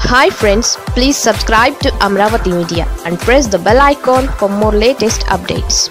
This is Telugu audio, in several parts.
hi friends please subscribe to Amaravati media and press the bell icon for more latest updates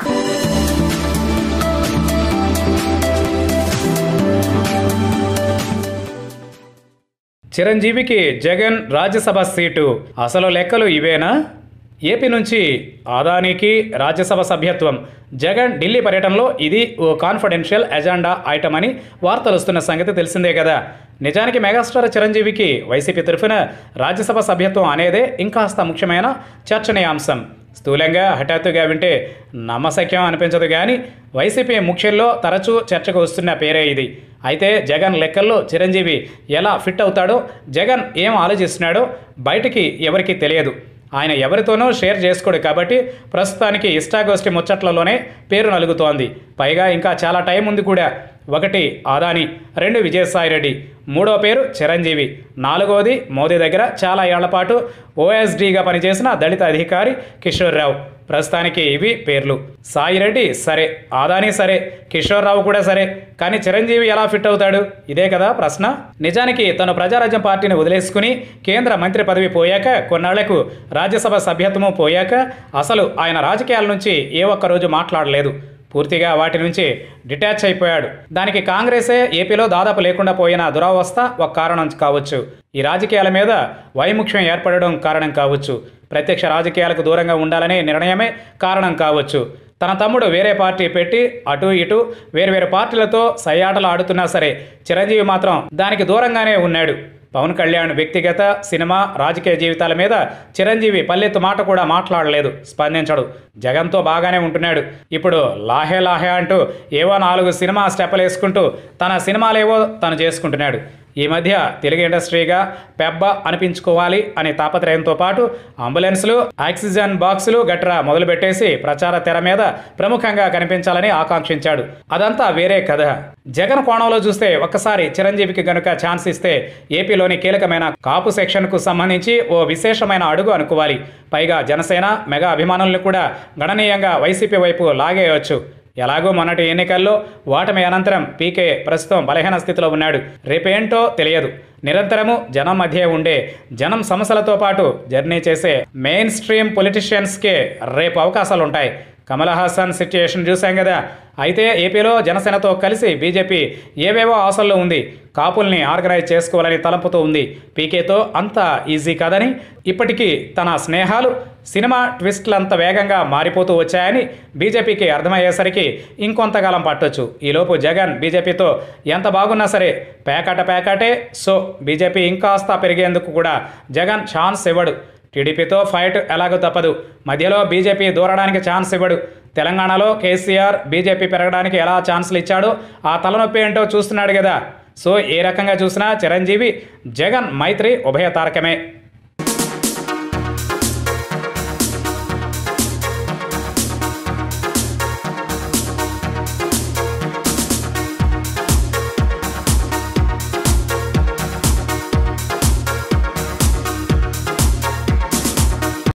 చిరంజీవికి జగన్ రాజ్యసభ సీటు అసలు లెక్కలు ఇవేనా ఏపీ నుంచి ఆదానికి రాజ్యసభ సభ్యత్వం జగన్ ఢిల్లీ పర్యటనలో ఇది ఓ కాన్ఫిడెన్షియల్ ఎజెండా ఐటమ్ అని వార్తలు వస్తున్న సంగతి తెలిసిందే కదా నిజానికి మెగాస్టార్ చిరంజీవికి వైసీపీ తరఫున రాజ్యసభ సభ్యత్వం అనేదే ఇంకాస్త ముఖ్యమైన చర్చనీయాంశం స్థూలంగా హఠాత్తుగా వింటే నమ్మశక్యం అనిపించదు కానీ వైసీపీ ముఖ్యంలో తరచూ చర్చకు వస్తున్న పేరే ఇది అయితే జగన్ లెక్కల్లో చిరంజీవి ఎలా ఫిట్ అవుతాడో జగన్ ఏం ఆలోచిస్తున్నాడో బయటికి ఎవరికీ తెలియదు ఆయన ఎవరితోనూ షేర్ చేసుకోడు కాబట్టి ప్రస్తుతానికి ఇష్టాగోష్ఠి ముచ్చట్లలోనే పేరు నలుగుతోంది పైగా ఇంకా చాలా టైం ఉంది కూడా ఒకటి ఆదాని రెండు విజయసాయిరెడ్డి మూడో పేరు చిరంజీవి నాలుగోది మోదీ దగ్గర చాలా ఏళ్ల పాటు ఓఎస్డీగా పనిచేసిన దళిత అధికారి కిషోర్ రావు ప్రస్తుతానికి ఇవి పేర్లు సాయిరెడ్డి సరే ఆదాని సరే కిషోర్ రావు కూడా సరే కానీ చిరంజీవి ఎలా ఫిట్ అవుతాడు ఇదే కదా ప్రశ్న నిజానికి తను ప్రజారాజ్యం పార్టీని వదిలేసుకుని కేంద్ర మంత్రి పదవి పోయాక కొన్నాళ్లకు రాజ్యసభ సభ్యత్వము పోయాక అసలు ఆయన రాజకీయాల నుంచి ఏ ఒక్క రోజు మాట్లాడలేదు పూర్తిగా వాటి నుంచి డిటాచ్ అయిపోయాడు దానికి కాంగ్రెసే ఏపీలో దాదాపు లేకుండా పోయిన దురవస్థ ఒక కారణం కావచ్చు ఈ రాజకీయాల మీద వైముఖ్యం ఏర్పడడం కారణం కావచ్చు ప్రత్యక్ష రాజకీయాలకు దూరంగా ఉండాలనే నిర్ణయమే కారణం కావచ్చు తన తమ్ముడు వేరే పార్టీ పెట్టి అటు ఇటు వేరువేరు పార్టీలతో సయ్యాటలు ఆడుతున్నా సరే చిరంజీవి మాత్రం దానికి దూరంగానే ఉన్నాడు పవన్ కళ్యాణ్ వ్యక్తిగత సినిమా రాజకీయ జీవితాల మీద చిరంజీవి పల్లెత్తు మాట కూడా మాట్లాడలేదు స్పందించడు జగన్తో బాగానే ఉంటున్నాడు ఇప్పుడు లాహే లాహే అంటూ ఏవో నాలుగు సినిమా స్టెప్పులు వేసుకుంటూ తన సినిమాలేవో తను చేసుకుంటున్నాడు ఈ మధ్య తెలుగు ఇండస్ట్రీగా పెబ్బ అనిపించుకోవాలి అనే తాపత్రయంతో పాటు అంబులెన్స్లు ఆక్సిజన్ బాక్సులు గట్రా మొదలుపెట్టేసి ప్రచార తెర మీద ప్రముఖంగా కనిపించాలని ఆకాంక్షించాడు అదంతా వేరే కథ జగన్ కోణంలో చూస్తే ఒక్కసారి చిరంజీవికి గనుక ఛాన్స్ ఇస్తే ఏపీలోని కీలకమైన కాపు సెక్షన్కు సంబంధించి ఓ విశేషమైన అడుగు అనుకోవాలి పైగా జనసేన మెగా అభిమానులను కూడా గణనీయంగా వైసీపీ వైపు లాగేయవచ్చు ఎలాగో మొన్నటి ఎన్నికల్లో ఓటమి అనంతరం పీకే ప్రస్తుతం బలహీన స్థితిలో ఉన్నాడు రేపేంటో తెలియదు నిరంతరము జనం మధ్య ఉండే జనం సమస్యలతో పాటు జర్నీ చేసే మెయిన్ స్ట్రీమ్ పొలిటీషియన్స్కే రేపు అవకాశాలు ఉంటాయి కమల్ హాసన్ సిచ్యుయేషన్ చూశాం కదా అయితే ఏపీలో జనసేనతో కలిసి బీజేపీ ఏవేవో ఆశల్లో ఉంది కాపుల్ని ఆర్గనైజ్ చేసుకోవాలని తలంపుతూ ఉంది పీకేతో అంత ఈజీ కాదని ఇప్పటికీ తన స్నేహాలు సినిమా ట్విస్ట్లంత వేగంగా మారిపోతూ వచ్చాయని బీజేపీకి అర్థమయ్యేసరికి ఇంకొంతకాలం పట్టొచ్చు ఈలోపు జగన్ బీజేపీతో ఎంత బాగున్నా సరే పేకాట పేకాటే సో బీజేపీ ఇంకాస్త పెరిగేందుకు కూడా జగన్ ఛాన్స్ ఇవ్వడు టీడీపీతో ఫైట్ ఎలాగో తప్పదు మధ్యలో బీజేపీ దూరడానికి ఛాన్స్ ఇవ్వడు తెలంగాణలో కేసీఆర్ బీజేపీ పెరగడానికి ఎలా ఛాన్సులు ఇచ్చాడో ఆ తలనొప్పి ఏంటో చూస్తున్నాడు కదా సో ఏ రకంగా చూసినా చిరంజీవి జగన్ మైత్రి ఉభయ తారకమే